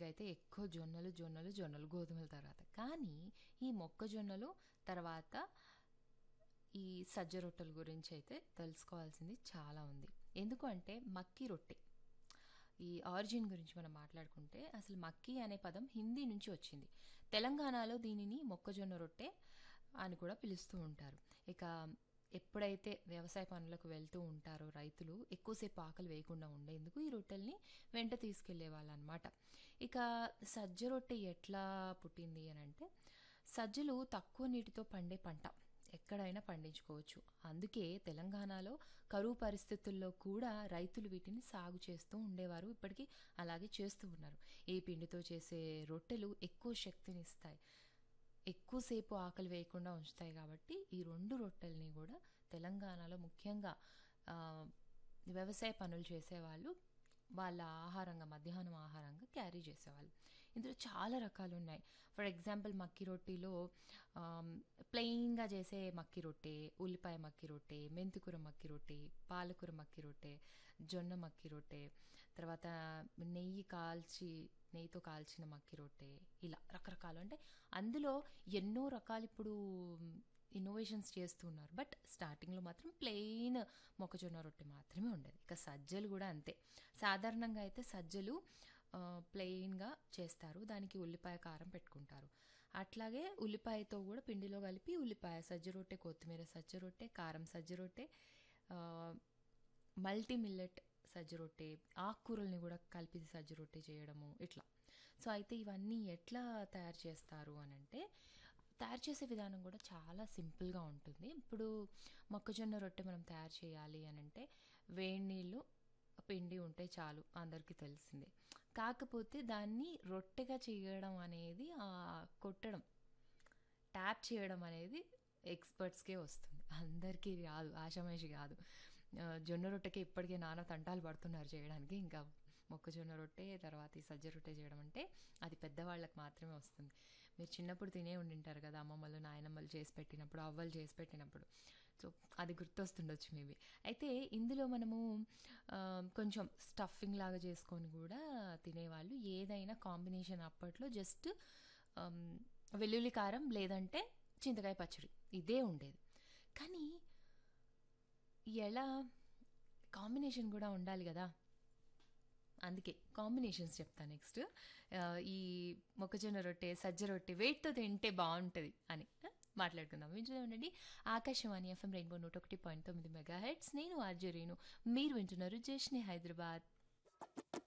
రొట్టెలకి అయితే ఎక్కువ జొన్నలు జొన్నలు జొన్నలు గోధుమల తర్వాత కానీ ఈ మొక్కజొన్నలు తర్వాత ఈ సజ్జ రొట్టెల గురించి అయితే తెలుసుకోవాల్సింది చాలా ఉంది ఎందుకు అంటే మక్కి రొట్టె ఈ ఆరిజిన్ గురించి మనం మాట్లాడుకుంటే అసలు మక్కీ అనే పదం హిందీ నుంచి వచ్చింది తెలంగాణలో దీనిని మొక్కజొన్న రొట్టె అని కూడా పిలుస్తూ ఉంటారు ఇక ఎప్పుడైతే వ్యవసాయ పనులకు వెళ్తూ ఉంటారో రైతులు ఎక్కువసేపు ఆకలి వేయకుండా ఉండేందుకు ఈ రొట్టెల్ని వెంట తీసుకెళ్లే వాళ్ళు అనమాట ఇక సజ్జ రొట్టె ఎట్లా పుట్టింది అని అంటే సజ్జలు తక్కువ నీటితో పండే పంట ఎక్కడైనా పండించుకోవచ్చు అందుకే తెలంగాణలో కరువు పరిస్థితుల్లో కూడా రైతులు వీటిని సాగు చేస్తూ ఉండేవారు ఇప్పటికీ అలాగే చేస్తూ ఉన్నారు ఈ పిండితో చేసే రొట్టెలు ఎక్కువ శక్తిని ఇస్తాయి ఎక్కువసేపు ఆకలి వేయకుండా ఉంచుతాయి కాబట్టి ఈ రెండు రొట్టెల్ని కూడా తెలంగాణలో ముఖ్యంగా ఆ, వ్యవసాయ పనులు చేసేవాళ్ళు వాళ్ళ ఆహారంగా మధ్యాహ్నం ఆహారంగా క్యారీ చేసేవాళ్ళు ఇందులో చాలా రకాలు ఉన్నాయి ఫర్ ఎగ్జాంపుల్ మక్కి రొట్టిలో ప్లెయిన్గా చేసే మక్కి రొట్టె ఉల్లిపాయ మక్కి రొట్టె మెంతికూర మక్కి రొట్టె పాలకూర మక్కి రొట్టె జొన్న మక్కి రొట్టె తర్వాత నెయ్యి కాల్చి నెయ్యితో కాల్చిన మక్కి రొట్టె ఇలా రకరకాలు అంటే అందులో ఎన్నో రకాలు ఇప్పుడు ఇన్నోవేషన్స్ చేస్తున్నారు బట్ స్టార్టింగ్లో మాత్రం ప్లెయిన్ మొక్కజొన్న రొట్టె మాత్రమే ఉండేది ఇక సజ్జలు కూడా అంతే సాధారణంగా అయితే సజ్జలు ఆ, ప్లెయిన్గా చేస్తారు దానికి ఉల్లిపాయ కారం పెట్టుకుంటారు అట్లాగే ఉల్లిపాయతో కూడా పిండిలో కలిపి ఉల్లిపాయ సజ్జ రొట్టె కొత్తిమీర సజ్జ రొట్టె కారం సజ్జ రొట్టె ఆ, మల్టీ మిల్లెట్ సజ్జ రొట్టె ఆకుకూరల్ని కూడా కలిపి సజ్జ రొట్టె చేయడము ఇట్లా సో అయితే ఇవన్నీ ఎట్లా తయారు చేస్తారు అని అంటే తయారు చేసే విధానం కూడా చాలా సింపుల్గా ఉంటుంది ఇప్పుడు మొక్కజొన్న రొట్టె మనం తయారు చేయాలి అని అంటే వేడి నీళ్ళు పిండి ఉంటే చాలు అందరికీ తెలిసిందే కాకపోతే దాన్ని రొట్టెగా చేయడం అనేది ఆ కొట్టడం ట్యాప్ చేయడం అనేది ఎక్స్పర్ట్స్కే వస్తుంది అందరికీ రాదు ఆషామాషి కాదు ఆ, జొన్న రొట్టెకి ఇప్పటికే నాన్న తంటాలు పడుతున్నారు చేయడానికి ఇంకా మొక్కజొన్న రొట్టె తర్వాత ఈ సజ్జ రొట్టె చేయడం అంటే అది పెద్దవాళ్ళకి మాత్రమే వస్తుంది మీరు చిన్నప్పుడు తినే ఉండింటారు కదా అమ్మమ్మలు నాయనమ్మలు చేసి పెట్టినప్పుడు అవ్వలు చేసి పెట్టినప్పుడు సో అది గుర్తొస్తుండొచ్చు మేబీ అయితే ఇందులో మనము ఆ, కొంచెం స్టఫింగ్ లాగా చేసుకొని కూడా తినేవాళ్ళు ఏదైనా కాంబినేషన్ అప్పట్లో జస్ట్ వెల్లుల్లి కారం లేదంటే చింతకాయ పచ్చడి ఇదే ఉండేది కానీ ఎలా కాంబినేషన్ కూడా ఉండాలి కదా అందుకే కాంబినేషన్స్ చెప్తా నెక్స్ట్ ఈ మొక్కజొన్న రొట్టె సజ్జ రొట్టె వెయిట్తో తింటే బాగుంటుంది అని ఆ, మాట్లాడుకుందాం వింటూనే ఉండండి ఆకాశవాణి ఎఫ్ఎం రెయిన్బో నూట ఒకటి పాయింట్ తొమ్మిది మెగా హెడ్స్ నేను ఆర్జరీను మీరు వింటున్నారు జేష్ని హైదరాబాద్